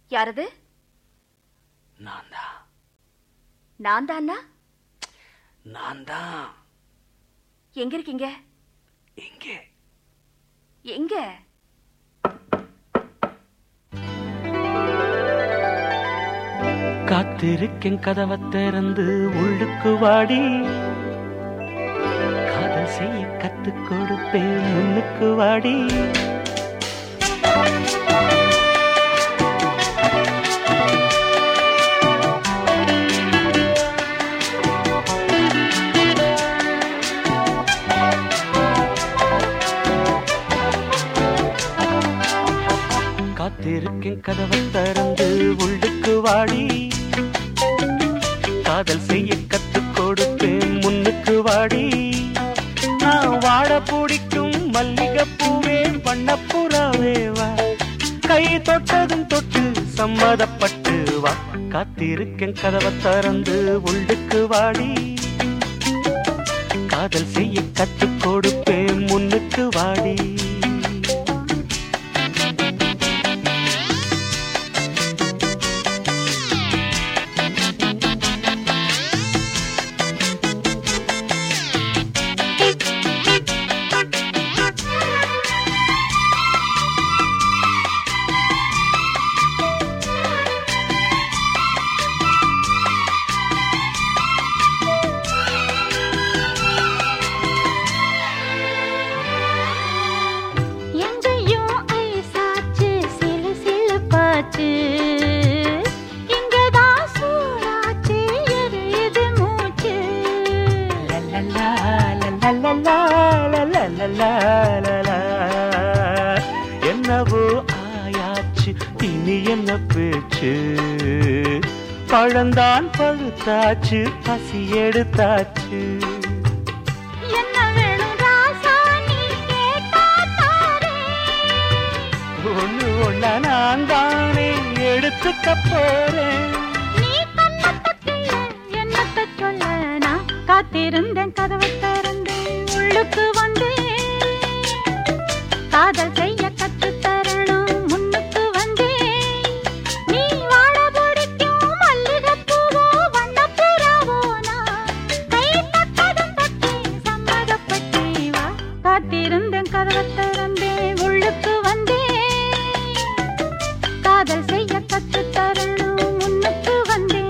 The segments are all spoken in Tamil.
யாரது நான் தான் நான் தானா நான் தான் எங்க இருக்கீங்க எங்கே எங்க காத்திருக்கேன் கதவை திறந்து உள்ளுக்கு வாடி காதல் செய்ய கத்துக் கொடுப்பேன் முன்னுக்கு வாடி காத்திருக்கேன் கதவை திறந்து உள்ளுக்கு வாடி காதல் செய்ய கத்துக் கொடுப்பேன் முன்னுக்கு வாடி நான் வாழ பிடிக்கும் மல்லிகைப்பூவே வண்ணப்புறாவே வா கை தொட்டதும் தொட்டு சம்மதப்பட்டு வா காத்திருக்கேன் கதவை திறந்து உள்ளுக்கு வாடி காதல் செய்ய கத்துக் கொடுப்பேன் முன்னுக்கு வாடி எங்கேயும் ஐசாச்சு சிலு சிலுப்பாச்சு இங்கதான் சூடாச்சு எரியுது மூச்சு என்னவோ ஆயாச்சு இனி என்ன பேச்சு பழந்தான் பழுத்தாச்சு பசி எடுத்தாச்சு என்ன வேணும் ராசா நீ கேட்டா தாரேன் ஒண்ணு ஒண்ணா நான் தானே எடுத்துக்க போறேன் நீ கண்ணத்தக்கில்ல என்னத்த சொல்ல நான் காத்திருந்தேன் கதவை திறந்து உள்ளுக்கு வந்தேன் காதல் செய்ய கத்து தரணும் முன்னுக்கு வந்தேன் நீ வாழ பிடிக்கும் மல்லிகைப்பூவோ வண்ணப்புறாவோ நான் கை தொட்டதும் தொட்டே சம்மதப்பட்டே வா காத்திருந்தேன் கதவை திறந்தேன் உள்ளுக்கு வந்தேன் காதல் செய்ய கத்து தரணும் முன்னுக்கு வந்தேன்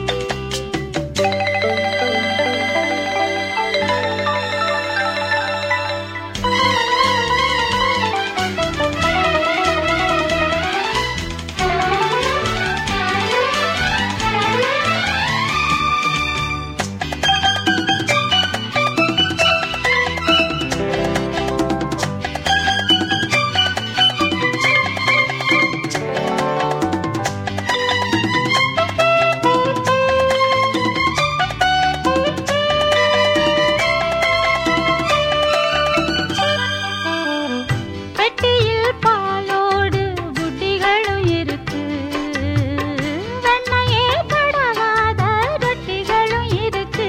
பெட்டியில் பாலோடு புட்டிகளும் இருக்கு வெண்ணையே படவாத ரொட்டிகளும் இருக்கு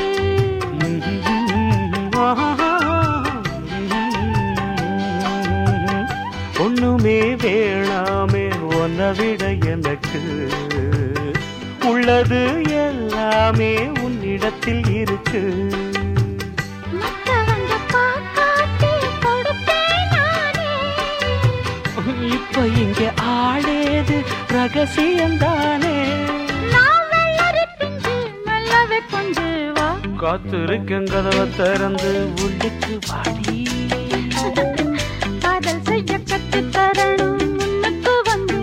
ஒண்ணுமே வேணாமே உன்னை விட எனக்கு உள்ளது எல்லாமே உன்னிடத்தில் இருக்கு மத்தவங்க பார்க்காட்டி கொடுப்பேன் நானே இப்ப இங்க ஆளேது ரகசியம்தானே நான் வெள்ளரி பிஞ்சு மெல்லவே கொஞ்சு வா காத்திருக்கேன் கதவை திறந்து உள்ளுக்கு வாடி காதல் செய்ய கத்து தரணும் முன்னுக்கு வந்து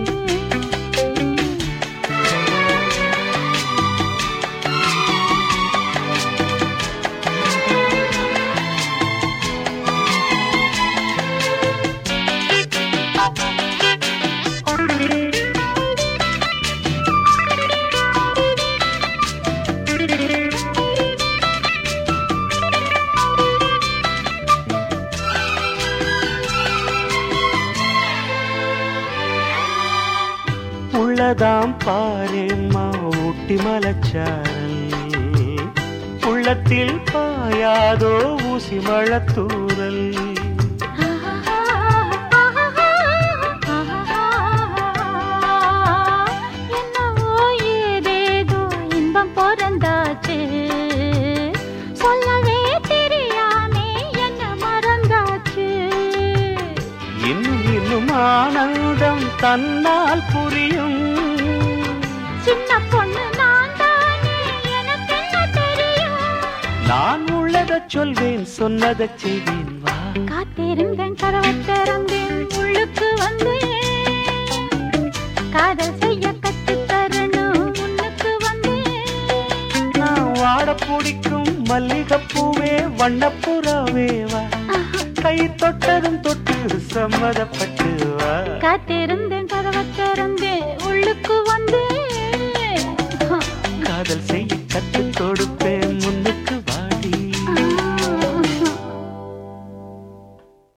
உள்ளதாம் பாரேம்மா ஊட்டி மலச்சாரல் உள்ளத்தில் பாயாதோ ஊசி மழத்தூரல் சொன்னால் புரியும் சின்ன பொண்ணு நான் தானே எனக்கு என்ன தெரியும் நான் உள்ளத சொல்வேன் சொன்னதை செய்வேன் வா காத்திருந்தேன் கதவை திறந்தேன் உள்ளுக்கு வந்தேன் காதல் செய்ய கத்து தரணும் முன்னுக்கு வந்தேன் நான் வாட பிடிக்கும் மல்லிகைப்பூவே வண்ணப்புறாவே வா கை தொட்டதும் தொட்டு சம்மதப்பட்டு வா காத்திருந்தேன் கதவை திறந்தேன் உள்ளுக்கு வந்தேன் காதல் செய்ய கற்றுக்கொடு